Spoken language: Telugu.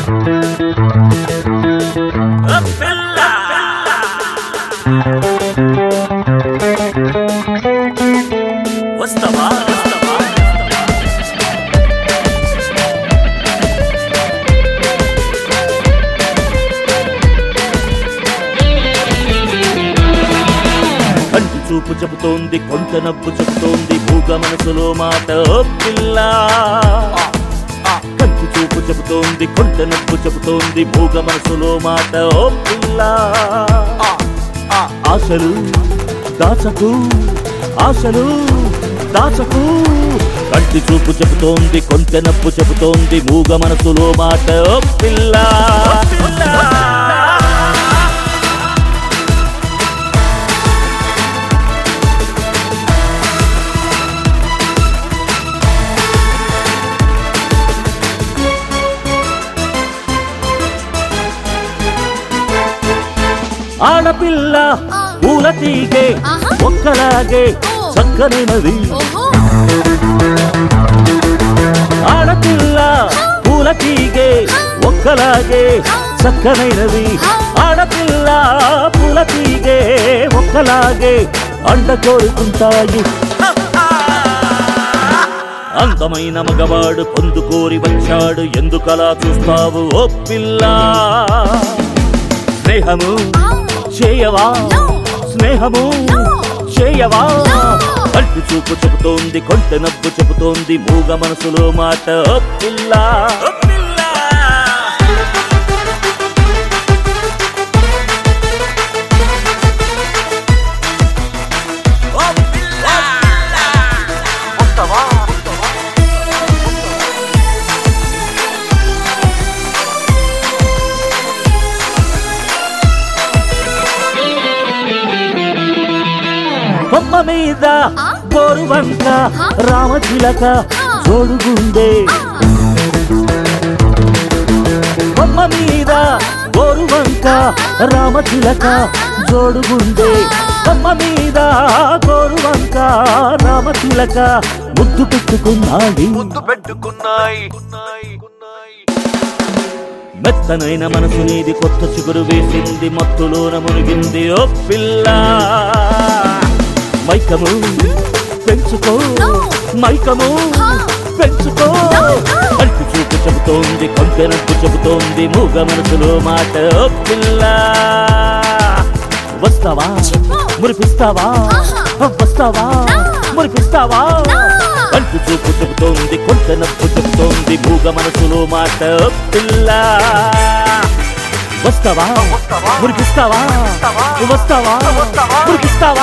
వస్తావా వస్తావా కంటి చూపు చెబుతోంది కొంట నవ్వు చెబుతోంది మూగ మనసులో మాట ఓ పిల్ల కంటి చూపు చెబుతోంది కొంట నవ్వు చెబుతోంది మూగ మనసులో మాట ఓ పిల్ల ఆశలు దాచకు ఆశలు దాచకు కంటి చూపు చెబుతోంది కొంటె నవ్వు చెబుతోంది మూగ మనసులో మాట ఓ పిల్ల పిల్ల ఆడపిల్ల పూల తీగే ఆహా. ఒక్కలాగే ఓ. చక్కనైనది ఓహో ఆడపిల్ల పూల తీగే ఒక్కలాగే చక్కనైనది ఆడపిల్ల పూల తీగే ఒక్కలాగే అండ కోరుకుంటాయి అందమైన మగవాడు పొందుకోరి వచ్చాడు ఎందుకలా చూస్తావు ఓ పిల్ల స్నేహము చేయవా No. స్నేహము No. చేయవా No. కంటి చూపు చెబుతోంది కొంటె నవ్వు చెబుతోంది మూగ మనసులో మాట ఓ పిల్ల ఓ పిల్ల ఓ పిల్ల వస్తావా బొమ్మ మీద ఆ? గోరువంక ఆ? రామచిలక ఆ. జోడుగుండే బొమ్మ మీద గోరువంక రామచిలక జోడుగుండే బొమ్మ మీద గోరువంక రామచిలక ముద్దు పెట్టుకున్నాయి ముద్దు పెట్టుకున్నాయి మెత్తనైన మనసు నీది కొత్త చిగురు వేసింది మత్తులోన మునిగింది ఓ పిల్ల మైకము పెంచుకో No. మైకము ఆ. పెంచుకో No, no. కంటి చూపు చెబుతోంది కొంచెనట్టు చెబుతోంది మూగ మనసులో మాట ఓ పిల్ల వస్తావా చెప్పు. మురిపిస్తావా ఆహా. వస్తావా No. మురిపిస్తావా No. కంటి చూపు చెబుతోంది కొంచె నవ్వు చెబుతోంది మూగ మనసులో మాట ఓ పిల్ల వస్తావా వస్తావా? మురిపిస్తావా వస్తావా? వస్తావా వస్తావా? మురిపిస్తావా